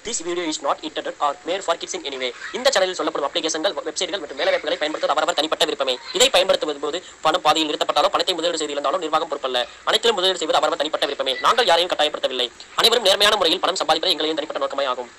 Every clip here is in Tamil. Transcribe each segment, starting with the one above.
This video is not intended or made for kids in any way. இந்த சேனலில் சொல்லப்படும் அப்ளிகேஷன்கள் வெப்சைட்கள் மற்றும் வேலைவாய்ப்புகளை பயன்படுத்த அவரவர் தனிப்பட்ட விருப்பமே இதை பயன்படுத்துவது போது பணம் பாதையில் நிறுத்தப்பட்டாலோ பணத்தை முதலீடு செய்திருந்தாலும் நிர்வாகம் பொறுப்பல்ல அனைத்திலும் முதலீடு செய்வது அவரவர் தனிப்பட்ட விருப்பமே நாங்கள் யாரையும் கட்டாயப்படுத்தவில்லை அனைவரும் நேர்மையான முறையில் பணம் சம்பாதிப்பது எங்களின் தனிப்பட்ட நோக்கமே ஆகும்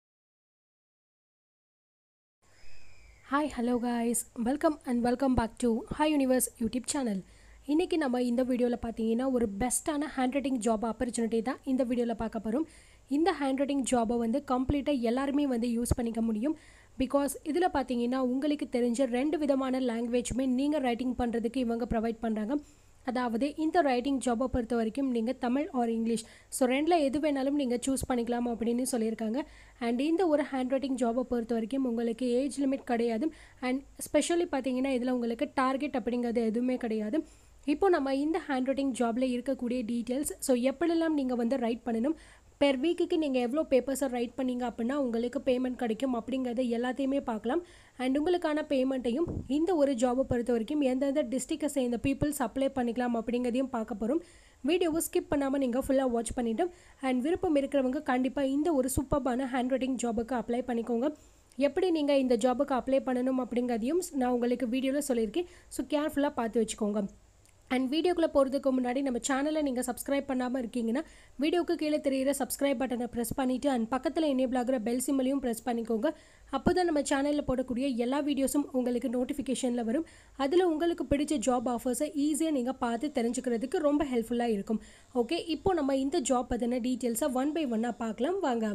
hi hello guys welcome and welcome back to hi universe YouTube channel இன்றைக்கி நம்ம இந்த வீடியோவில் பார்த்தீங்கன்னா ஒரு பெஸ்ட்டான ஹேண்ட் ரைட்டிங் ஜாப் ஆப்பர்ச்சுனிட்டி தான் இந்த வீடியோவில் பார்க்க போகிறோம் இந்த ஹேண்ட் ரைட்டிங் ஜாபை வந்து கம்ப்ளீட்டாக எல்லாருமே வந்து யூஸ் பண்ணிக்க முடியும் பிகாஸ் இதில் பார்த்தீங்கன்னா உங்களுக்கு தெரிஞ்ச ரெண்டு விதமான லாங்குவேஜுமே நீங்கள் ரைட்டிங் பண்ணுறதுக்கு இவங்க ப்ரொவைட் பண்ணுறாங்க அதாவது இந்த ரைட்டிங் ஜாபை பொறுத்த வரைக்கும் நீங்கள் தமிழ் ஆர் இங்கிலீஷ் ஸோ ரெண்டில் எது வேணாலும் நீங்கள் சூஸ் பண்ணிக்கலாம் அப்படின்னு சொல்லியிருக்காங்க அண்ட் இந்த ஒரு ஹேண்ட் ரைட்டிங் ஜாபை பொறுத்த வரைக்கும் உங்களுக்கு ஏஜ் லிமிட் கிடையாது அண்ட் ஸ்பெஷலி பார்த்தீங்கன்னா இதில் உங்களுக்கு டார்கெட் அப்படிங்கிறது எதுவுமே கிடையாது இப்போ நம்ம இந்த ஹேண்ட் ரைட்டிங் ஜாபில் இருக்கக்கூடிய டீட்டெயில்ஸ் ஸோ எப்படிலாம் நீங்கள் வந்து ரைட் பண்ணணும் பெர் வீக்குக்கு நீங்கள் எவ்வளோ பேப்பர்ஸை ரைட் பண்ணீங்க அப்படின்னா உங்களுக்கு பேமெண்ட் கிடைக்கும் அப்படிங்கிறத எல்லாத்தையுமே பார்க்கலாம் அண்ட் உங்களுக்கான பேமெண்ட்டையும் இந்த ஒரு ஜாபை பொறுத்த வரைக்கும் எந்தெந்த டிஸ்ட்ரிக்டை சேர்ந்த பீப்புள்ஸ் அப்ளை பண்ணிக்கலாம் அப்படிங்கிறதையும் பார்க்க போகிறோம் வீடியோவை ஸ்கிப் பண்ணாமல் நீங்கள் ஃபுல்லாக வாட்ச் பண்ணிவிட்டு அண்ட் விருப்பம் இருக்கிறவங்க கண்டிப்பாக இந்த ஒரு சூப்பர்பான ஹேண்ட் ரைட்டிங் ஜாபுக்கு அப்ளை பண்ணிக்கோங்க எப்படி நீங்கள் இந்த ஜாபுக்கு அப்ளை பண்ணணும் அப்படிங்கிறதையும் நான் உங்களுக்கு வீடியோவில் சொல்லியிருக்கேன் ஸோ கேர்ஃபுல்லாக பார்த்து வச்சுக்கோங்க அண்ட் வீடியோக்குள்ளே போகிறதுக்கு முன்னாடி நம்ம சேனலை நீங்கள் சப்ஸ்கிரைப் பண்ணாமல் இருக்கீங்கன்னா வீடியோக்கு கீழே தெரியிற சப்ஸ்கிரைப் பட்டனை ப்ரெஸ் பண்ணிவிட்டு அண்ட் பக்கத்தில் எனேபிள் ஆகிற பெல் சிம்மலையும் ப்ரெஸ் பண்ணிக்கோங்க அப்போ தான் நம்ம சேனலில் போடக்கூடிய எல்லா வீடியோஸும் உங்களுக்கு நோட்டிஃபிகேஷனில் வரும் அதில் உங்களுக்கு பிடிச்ச ஜாப் ஆஃபர்ஸை ஈஸியாக நீங்கள் பார்த்து தெரிஞ்சுக்கிறதுக்கு ரொம்ப ஹெல்ப்ஃபுல்லாக இருக்கும் ஓகே இப்போ நம்ம இந்த ஜாப் பற்றின டீட்டெயில்ஸை ஒன் பை ஒன்னாக பார்க்கலாம் வாங்க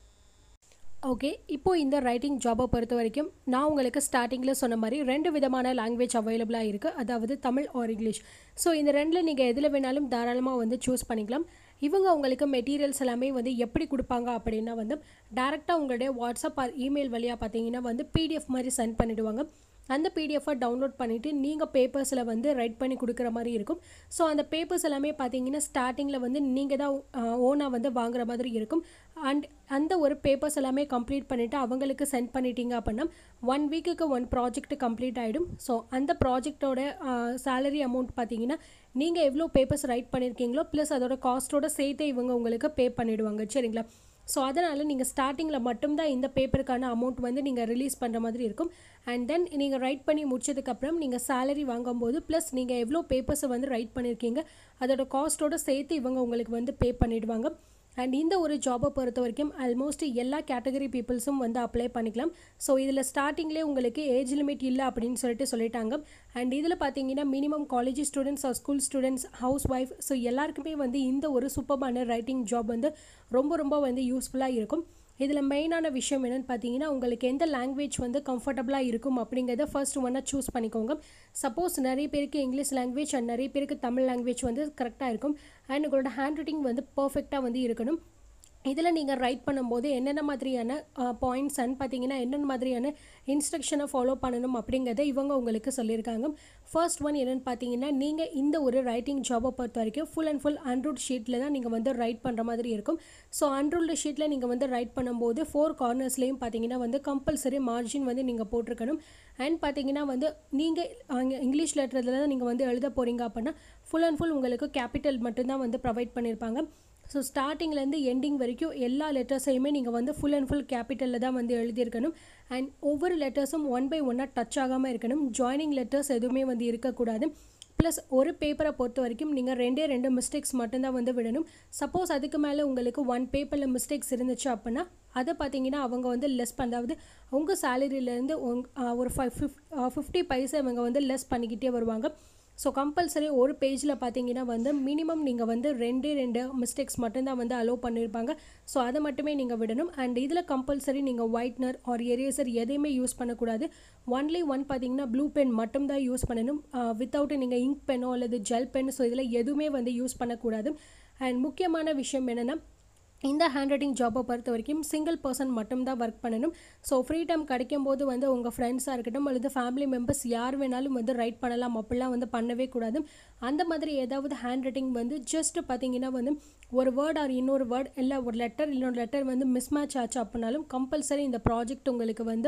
ஓகே இப்போ இந்த ரைட்டிங் ஜாபை பொறுத்த வரைக்கும் நான் உங்களுக்கு ஸ்டார்டிங்கில் சொன்ன மாதிரி ரெண்டு விதமான லாங்குவேஜ் அவைலபிளாக இருக்குது அதாவது தமிழ் ஆர் இங்கிலீஷ் ஸோ இந்த ரெண்டில் நீங்கள் எதில் வேணாலும் தாராளமாக வந்து சூஸ் பண்ணிக்கலாம் இவங்க உங்களுக்கு மெட்டீரியல்ஸ் எல்லாமே வந்து எப்படி கொடுப்பாங்க அப்படின்னா வந்து டேரெக்டாக உங்களுடைய வாட்ஸ்அப் ஆர் இமெயில் வழியாக பார்த்தீங்கன்னா வந்து பிடிஎஃப் மாதிரி சென்ட் பண்ணிவிடுவாங்க அந்த பிடிஎஃபை டவுன்லோட் பண்ணிவிட்டு நீங்கள் பேப்பர்ஸில் வந்து ரைட் பண்ணி கொடுக்குற மாதிரி இருக்கும் ஸோ அந்த பேப்பர்ஸ் எல்லாமே பார்த்தீங்கன்னா ஸ்டார்டிங்கில் வந்து நீங்கள் தான் ஓனாக வந்து வாங்குற மாதிரி இருக்கும் அண்ட் அந்த ஒரு பேப்பர்ஸ் எல்லாமே கம்ப்ளீட் பண்ணிவிட்டு அவங்களுக்கு சென்ட் பண்ணிட்டீங்க அப்படின்னா ஒன் வீக்குக்கு ஒன் ப்ராஜெக்ட் கம்ப்ளீட் ஆகிடும் ஸோ அந்த ப்ராஜெக்டோட சேலரி அமௌண்ட் பார்த்தீங்கன்னா நீங்கள் எவ்வளோ பேப்பர்ஸ் ரைட் பண்ணியிருக்கீங்களோ ப்ளஸ் அதோட காஸ்ட்டோட சேர்த்து இவங்க உங்களுக்கு பே பண்ணிவிடுவாங்க சரிங்களா ஸோ அதனால் நீங்கள் ஸ்டார்டிங்கில் மட்டும்தான் இந்த பேப்பருக்கான அமௌண்ட் வந்து நீங்கள் ரிலீஸ் பண்ணுற மாதிரி இருக்கும் அண்ட் தென் நீங்கள் ரைட் பண்ணி முடிச்சதுக்கப்புறம் நீங்கள் சேலரி வாங்கும்போது ப்ளஸ் நீங்கள் எவ்வளோ பேப்பர்ஸை வந்து ரைட் பண்ணியிருக்கீங்க அதோட காஸ்ட்டோட சேர்த்து இவங்க உங்களுக்கு வந்து பே பண்ணிவிடுவாங்க அண்ட் இந்த ஒரு ஜாபை பொறுத்த வரைக்கும் ஆல்மோஸ்ட் எல்லா கேட்டகரி பீப்புள்ஸும் வந்து அப்ளை பண்ணிக்கலாம் ஸோ இதில் ஸ்டார்டிங்லேயே உங்களுக்கு ஏஜ் லிமிட் இல்லை அப்படின்னு சொல்லிட்டு சொல்லிட்டாங்க அண்ட் இதில் பார்த்தீங்கன்னா minimum college students or school students housewife so எல்லாருக்குமே வந்து இந்த ஒரு சூப்பர்பான ரைட்டிங் ஜாப் வந்து ரொம்ப ரொம்ப வந்து யூஸ்ஃபுல்லாக இருக்கும் இதில் மெயினான விஷயம் என்னென்னு பார்த்தீங்கன்னா உங்களுக்கு எந்த லாங்குவேஜ் வந்து கம்ஃபர்டபுளாக இருக்கும் அப்படிங்கிறத ஃபர்ஸ்ட் ஒன்னாக சூஸ் பண்ணிக்கோங்க சப்போஸ் நிறைய பேருக்கு இங்கிலீஷ் லாங்குவேஜ் அண்ட் நிறைய பேருக்கு தமிழ் லாங்குவேஜ் வந்து கரெக்டாக இருக்கும் அண்ட் உங்களோட ஹேண்ட் ரைட்டிங் வந்து பர்ஃபெக்டாக வந்து இருக்கணும் இதில் நீங்கள் ரைட் பண்ணும்போது என்னென்ன மாதிரியான பாயிண்ட்ஸ் அண்ட் பார்த்தீங்கன்னா என்னென்ன மாதிரியான இன்ஸ்ட்ரக்ஷனை ஃபாலோ பண்ணணும் அப்படிங்கிறத இவங்க உங்களுக்கு சொல்லியிருக்காங்க ஃபர்ஸ்ட் ஒன் என்னென்னு பார்த்தீங்கன்னா நீங்கள் இந்த ஒரு ரைட்டிங் ஜாபை பொறுத்த வரைக்கும் ஃபுல் அண்ட் ஃபுல் அன்ரூல்ட் ஷீட்டில் தான் நீங்கள் வந்து ரைட் பண்ணுற மாதிரி இருக்கும் ஸோ அன்ரூல்டு ஷீட்டில் நீங்கள் வந்து ரைட் பண்ணும்போது ஃபோர் கார்னர்ஸ்லேயும் பார்த்தீங்கன்னா வந்து கம்பல்சரி மார்ஜின் வந்து நீங்கள் போட்டிருக்கணும் அண்ட் பார்த்தீங்கன்னா வந்து நீங்கள் அங்கே இங்கிலீஷ் லெட்டரில் தான் நீங்கள் வந்து எழுத போகிறீங்க அப்படின்னா ஃபுல் அண்ட் ஃபுல் உங்களுக்கு கேபிட்டல் மட்டும்தான் வந்து ப்ரொவைட் பண்ணியிருப்பாங்க ஸோ ஸ்டார்டிங்லேருந்து எண்டிங் வரைக்கும் எல்லா லெட்டர்ஸையுமே நீங்கள் வந்து ஃபுல் அண்ட் ஃபுல் கேபிட்டலில் தான் வந்து எழுதியிருக்கணும் அண்ட் ஒவ்வொரு லெட்டர்ஸும் ஒன் பை ஒன்னாக டச் ஆகாமல் இருக்கணும் ஜாயினிங் லெட்டர்ஸ் எதுவுமே வந்து இருக்கக்கூடாது ப்ளஸ் ஒரு பேப்பரை பொறுத்த வரைக்கும் நீங்கள் ரெண்டே ரெண்டு மிஸ்டேக்ஸ் மட்டும்தான் வந்து விடணும் சப்போஸ் அதுக்கு மேலே உங்களுக்கு ஒன் பேப்பரில் மிஸ்டேக்ஸ் இருந்துச்சு அப்படின்னா அதை பார்த்தீங்கன்னா அவங்க வந்து லெஸ் பண்ண அதாவது உங்கள் சேலரியிலேருந்து உங் ஒரு ஃபைவ் ஃபிஃப் ஃபிஃப்டி பைசா இவங்க வந்து லெஸ் பண்ணிக்கிட்டே வருவாங்க ஸோ கம்பல்சரி ஒரு பேஜில் பார்த்தீங்கன்னா வந்து மினிமம் நீங்கள் வந்து ரெண்டே ரெண்டு மிஸ்டேக்ஸ் மட்டும்தான் வந்து அலோவ் பண்ணியிருப்பாங்க ஸோ அதை மட்டுமே நீங்கள் விடணும் அண்ட் இதில் கம்பல்சரி நீங்கள் ஒயிட்னர் ஆர் எரேசர் எதையுமே யூஸ் பண்ணக்கூடாது ஒன்லி ஒன் பார்த்தீங்கன்னா ப்ளூ பென் மட்டும்தான் யூஸ் பண்ணணும் வித்தவுட் நீங்கள் இங்க் பென்னோ அல்லது ஜெல் பென் ஸோ இதில் எதுவுமே வந்து யூஸ் பண்ணக்கூடாது அண்ட் முக்கியமான விஷயம் என்னென்னா இந்த ஹேண்ட் ரைட்டிங் ஜாப்பை பொறுத்த வரைக்கும் சிங்கிள் பர்சன் மட்டும்தான் ஒர்க் பண்ணணும் ஸோ ஃப்ரீ டைம் கிடைக்கும் போது வந்து உங்கள் ஃப்ரெண்ட்ஸாக இருக்கட்டும் அல்லது ஃபேமிலி மெம்பர்ஸ் யார் வேணாலும் வந்து ரைட் பண்ணலாம் அப்படிலாம் வந்து பண்ணவே கூடாது அந்த மாதிரி ஏதாவது ஹேண்ட் ரைட்டிங் வந்து ஜஸ்ட் பார்த்தீங்கன்னா வந்து ஒரு வேர்ட் ஆர் இன்னொரு வேர்ட் இல்லை ஒரு லெட்டர் இன்னொரு லெட்டர் வந்து மிஸ்மேட்ச் ஆச்சு அப்படின்னாலும் கம்பல்சரி இந்த ப்ராஜெக்ட் உங்களுக்கு வந்து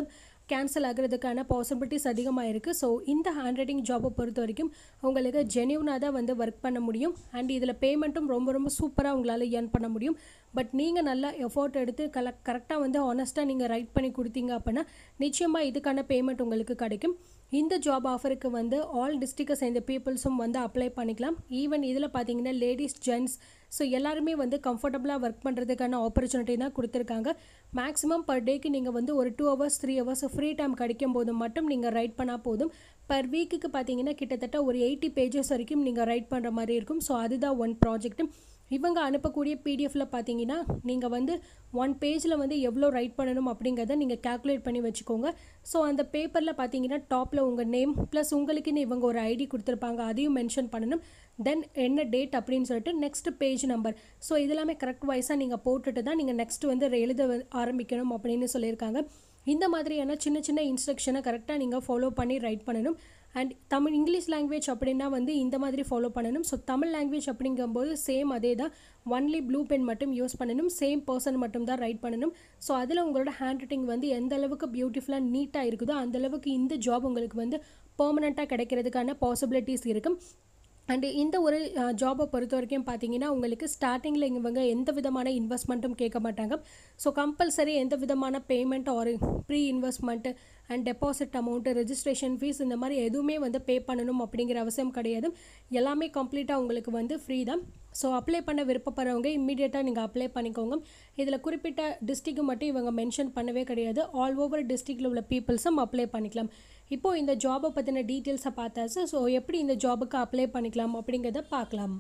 கேன்சல் ஆகிறதுக்கான பாசிபிலிட்டிஸ் அதிகமாக இருக்குது ஸோ இந்த ஹேண்ட் ரைட்டிங் ஜாபை பொறுத்த வரைக்கும் உங்களுக்கு ஜென்யூனாக தான் வந்து ஒர்க் பண்ண முடியும் அண்ட் இதில் பேமெண்ட்டும் ரொம்ப ரொம்ப சூப்பராக உங்களால் ஏர்ன் பண்ண முடியும் பட் நீங்கள் நல்லா எஃபோர்ட் எடுத்து கல கரெக்டாக வந்து ஆனஸ்ட்டாக நீங்கள் ரைட் பண்ணி கொடுத்தீங்க அப்படின்னா நிச்சயமாக இதுக்கான பேமெண்ட் உங்களுக்கு கிடைக்கும் இந்த ஜாப் ஆஃபருக்கு வந்து ஆல் டிஸ்ட்ரிக்டை சேர்ந்த பீப்புள்ஸும் வந்து அப்ளை பண்ணிக்கலாம் ஈவன் இதில் பார்த்தீங்கன்னா லேடிஸ் ஜென்ட்ஸ் ஸோ எல்லாருமே வந்து கம்ஃபர்டபுளாக ஒர்க் பண்ணுறதுக்கான ஆப்பர்ச்சுனிட்டி தான் கொடுத்துருக்காங்க மேக்ஸிமம் பர் டேக்கு நீங்கள் வந்து ஒரு two hours three hours free time கிடைக்கும் போது மட்டும் நீங்கள் ரைட் பண்ணால் போதும் பர் வீக்குக்கு பார்த்தீங்கன்னா கிட்டத்தட்ட ஒரு எயிட்டி பேஜஸ் வரைக்கும் நீங்கள் ரைட் பண்ணுற மாதிரி இருக்கும் ஸோ அதுதான் ஒன் ப்ராஜெக்ட்டு இவங்க அனுப்பக்கூடிய பிடிஎஃப்ல பார்த்தீங்கன்னா நீங்கள் வந்து ஒன் பேஜில் வந்து எவ்வளோ ரைட் பண்ணணும் அப்படிங்கிறத நீங்கள் கால்குலேட் பண்ணி வச்சுக்கோங்க ஸோ அந்த பேப்பரில் பார்த்தீங்கன்னா டாப்பில் உங்கள் நேம் ப்ளஸ் உங்களுக்குன்னு இவங்க ஒரு ஐடி கொடுத்துருப்பாங்க அதையும் மென்ஷன் பண்ணணும் தென் என்ன டேட் அப்படின்னு சொல்லிட்டு நெக்ஸ்ட் பேஜ் நம்பர் ஸோ இதெல்லாமே கரெக்ட் வைஸாக நீங்கள் போட்டுட்டு தான் நீங்கள் நெக்ஸ்ட் வந்து எழுத வ- ஆரம்பிக்கணும் அப்படின்னு சொல்லியிருக்காங்க இந்த மாதிரியான சின்ன சின்ன இன்ஸ்ட்ரக்ஷனை கரெக்டாக நீங்கள் ஃபாலோ பண்ணி ரைட் பண்ணணும் அண்ட் தமிழ் இங்கிலீஷ் லாங்குவேஜ் அப்படின்னா வந்து இந்த மாதிரி ஃபாலோ பண்ணணும் ஸோ தமிழ் லாங்குவேஜ் அப்படிங்கும்போது சேம் அதே தான் ஒன்லி ப்ளூ பென் மட்டும் யூஸ் பண்ணணும் சேம் பர்சன் மட்டும் தான் ரைட் பண்ணணும் ஸோ அதில் உங்களோட ஹேண்ட் ரைட்டிங் வந்து எந்த அளவுக்கு பியூட்டிஃபுல்லாக நீட்டாக இருக்குதோ அந்த அளவுக்கு இந்த ஜாப் உங்களுக்கு வந்து பெர்மனெண்ட்டாக கிடைக்கிறதுக்கான பாசிபிலிட்டிஸ் இருக்கும் அண்டு இந்த ஒரு ஜாபை பொறுத்த வரைக்கும் பார்த்தீங்கன்னா உங்களுக்கு ஸ்டார்டிங்கில் இவங்க எந்த விதமான இன்வெஸ்ட்மெண்ட்டும் கேட்க மாட்டாங்க ஸோ கம்பல்சரி எந்த விதமான பேமெண்ட் ஒரு pre investment and deposit amount registration fees இந்த மாதிரி எதுவுமே வந்து பே பண்ணணும் அப்படிங்கிற அவசியம் கிடையாது எல்லாமே கம்ப்ளீட்டாக உங்களுக்கு வந்து ஃப்ரீ தான் ஸோ அப்ளை பண்ண விருப்பப்படுறவங்க இம்மீடியட்டாக நீங்கள் அப்ளை பண்ணிக்கோங்க இதில் குறிப்பிட்ட டிஸ்ட்ரிக்கு மட்டும் இவங்க மென்ஷன் பண்ணவே கிடையாது ஆல் ஓவர் டிஸ்ட்ரிக்டில் உள்ள பீப்புள்ஸும் அப்ளை பண்ணிக்கலாம் இப்போது இந்த ஜாபை பற்றின டீட்டெயில்ஸை பார்த்தாச்சு ஸோ எப்படி இந்த ஜாபுக்கு அப்ளை பண்ணிக்கலாம் அப்படிங்கிறத பார்க்கலாம்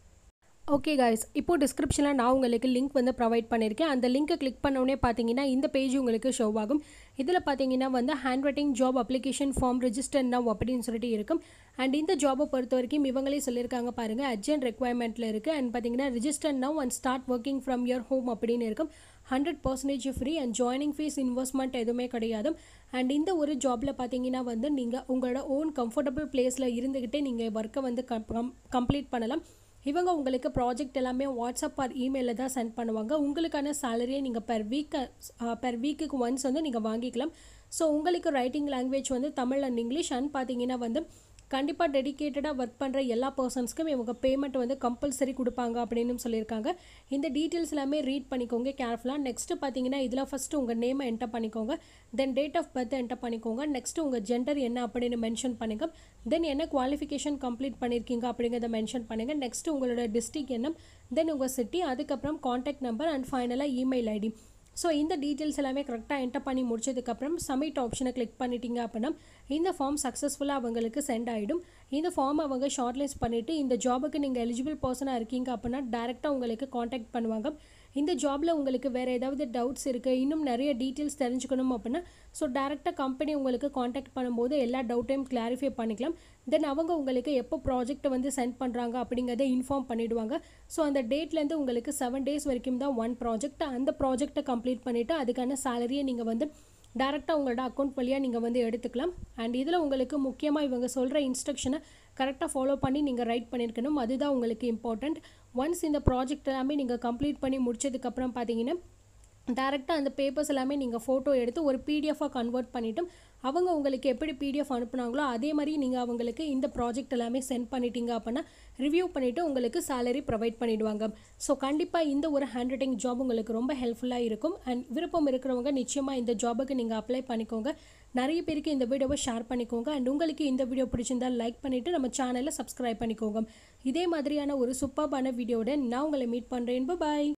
ஓகே காய்ஸ் இப்போ டிஸ்கிரிப்ஷனில் நான் உங்களுக்கு லிங்க் வந்து ப்ரொவைட் பண்ணியிருக்கேன் அந்த லிங்க்கை கிளிக் பண்ணோடனே பார்த்தீங்கன்னா இந்த பேஜ் உங்களுக்கு ஷோ ஆகும் இதில் பார்த்தீங்கன்னா வந்து handwriting job application form register now அப்படின்னு சொல்லிட்டு இருக்கும் அண்ட் இந்த ஜாபை பொறுத்த வரைக்கும் இவங்களே சொல்லியிருக்காங்க பாருங்கள் அர்ஜென்ட் ரெக்குவயர்மெண்ட்டில் இருக்குது அண்ட் பார்த்தீங்கன்னா register now and start working from your home அப்படின்னு இருக்கும் hundred percentage free and joining fees investment எதுவுமே கிடையாது அண்ட் இந்த ஒரு ஜாபில் பார்த்தீங்கன்னா வந்து நீங்கள் உங்களோட ஓன் கம்ஃபர்டபுள் பிளேஸில் இருந்துக்கிட்டே நீங்கள் ஒர்க்கை வந்து கம்ப்ளீட் பண்ணலாம் இவங்க உங்களுக்கு ப்ராஜெக்ட் எல்லாமே வாட்ஸ்அப் ஆர் இமெயிலில் தான் சென்ட் பண்ணுவாங்க உங்களுக்கான சேலரியை நீங்கள் பெர் வீக் பெர் வீக்குக்கு ஒன்ஸ் வந்து நீங்கள் வாங்கிக்கலாம் ஸோ உங்களுக்கு ரைட்டிங் லாங்குவேஜ் வந்து தமிழ் அண்ட் இங்கிலீஷ் அண்ட் பார்த்தீங்கன்னா வந்து கண்டிப்பாக டெடிகேட்டடாக ஒர்க் பண்ணுற எல்லா பர்சன்ஸ்க்கும் இவங்க பேமெண்ட் வந்து கம்பல்சரி கொடுப்பாங்க அப்படின்னு சொல்லியிருக்காங்க இந்த டீட்டெயில்ஸ் எல்லாமே ரீட் பண்ணிக்கோங்க கேர்ஃபுல்லாக நெக்ஸ்ட்டு பார்த்தீங்கன்னா இதில் ஃபஸ்ட்டு உங்கள் நேமை என்டர் பண்ணிக்கோங்க then date of birth enter பண்ணிக்கோங்க நெக்ஸ்ட்டு உங்கள் ஜெண்டர் என்ன அப்படின்னு மென்ஷன் பண்ணுங்க தென் என்ன குவாலிஃபிகேஷன் கம்ப்ளீட் பண்ணியிருக்கீங்க அப்படிங்கிறத மென்ஷன் பண்ணுங்கள் நெக்ஸ்ட்டு உங்களோட டிஸ்ட்ரிக் என்ன தென் உங்கள் சிட்டி அதுக்கப்புறம் காண்டாக்ட் நம்பர் அண்ட் ஃபைனலாக இமெயில் ஐடி ஸோ இந்த டீட்டெயில்ஸ் எல்லாமே கரெக்டாக என்டர் பண்ணி முடிச்சதுக்கப்புறம் சப்மிட் ஆப்ஷனை கிளிக் பண்ணிட்டீங்க அப்படின்னா இந்த ஃபார்ம் சக்ஸஸ்ஃபுல்லாக அவங்களுக்கு சென்ட் ஆகிடும் இந்த ஃபார்ம் அவங்க ஷார்ட்லிஸ்ட் பண்ணிவிட்டு இந்த ஜாபுக்கு நீங்கள் எலிஜிபிள் பர்சனாக இருக்கீங்க அப்படின்னா டேரெக்டாக உங்களுக்கு காண்டாக்ட் பண்ணுவாங்க இந்த ஜாபில் உங்களுக்கு வேறு ஏதாவது டவுட்ஸ் இருக்குது இன்னும் நிறைய டீட்டெயில்ஸ் தெரிஞ்சுக்கணும் அப்படின்னா ஸோ டேரெக்டாக கம்பெனி உங்களுக்கு காண்டாக்ட் பண்ணும்போது எல்லா டவுட்டையும் கிளாரிஃபை பண்ணிக்கலாம் தென் அவங்க உங்களுக்கு எப்போ ப்ராஜெக்ட்டை வந்து சென்ட் பண்ணுறாங்க அப்படிங்கிறத இன்ஃபார்ம் பண்ணிவிடுவாங்க ஸோ அந்த டேட்லேருந்து உங்களுக்கு செவன் டேஸ் வரைக்கும் தான் ஒன் ப்ராஜெக்ட் அந்த ப்ராஜெக்ட்டை கம்ப்ளீட் பண்ணிவிட்டு அதுக்கான சேலரியை நீங்கள் வந்து டேரெக்டாக உங்களோட அக்கௌண்ட் வழியாக நீங்கள் வந்து எடுத்துக்கலாம் அண்ட் இதில் உங்களுக்கு முக்கியமாக இவங்க சொல்கிற இன்ஸ்ட்ரக்ஷனை கரெக்டாக ஃபாலோ பண்ணி நீங்கள் ரைட் பண்ணியிருக்கணும் அதுதான் உங்களுக்கு இம்பார்ட்டண்ட் ஒன்ஸ் இந்த ப்ராஜெக்ட் எல்லாமே நீங்கள் கம்ப்ளீட் பண்ணி முடிச்சதுக்கப்புறம் பார்த்தீங்கன்னா டேரெக்டாக அந்த பேப்பர்ஸ் எல்லாமே நீங்கள் ஃபோட்டோ எடுத்து ஒரு பிடிஎஃபாக கன்வெர்ட் பண்ணிவிட்டு அவங்க உங்களுக்கு எப்படி பிடிஎஃப் அனுப்புனாங்களோ அதே மாதிரி நீங்கள் அவங்களுக்கு இந்த ப்ராஜெக்ட் எல்லாமே சென்ட் பண்ணிட்டீங்க அப்படின்னா ரிவ்யூ பண்ணிவிட்டு உங்களுக்கு சேலரி ப்ரொவைட் பண்ணிடுவாங்க ஸோ கண்டிப்பாக இந்த ஒரு ஹேண்ட் ரைட்டிங் ஜாப் உங்களுக்கு ரொம்ப ஹெல்ப்ஃபுல்லாக இருக்கும் அண்ட் விருப்பம் இருக்கிறவங்க நிச்சயமாக இந்த ஜாபுக்கு நீங்கள் அப்ளை பண்ணிக்கோங்க நிறைய பேருக்கு இந்த வீடியோவை ஷேர் பண்ணிக்கோங்க அண்ட் உங்களுக்கு இந்த வீடியோ பிடிச்சிருந்தால் லைக் பண்ணிவிட்டு நம்ம சேனலை சப்ஸ்கிரைப் பண்ணிக்கோங்க இதே மாதிரியான ஒரு சூப்பர்பான வீடியோட நான் உங்களை மீட் பண்ணுறேன் பாய்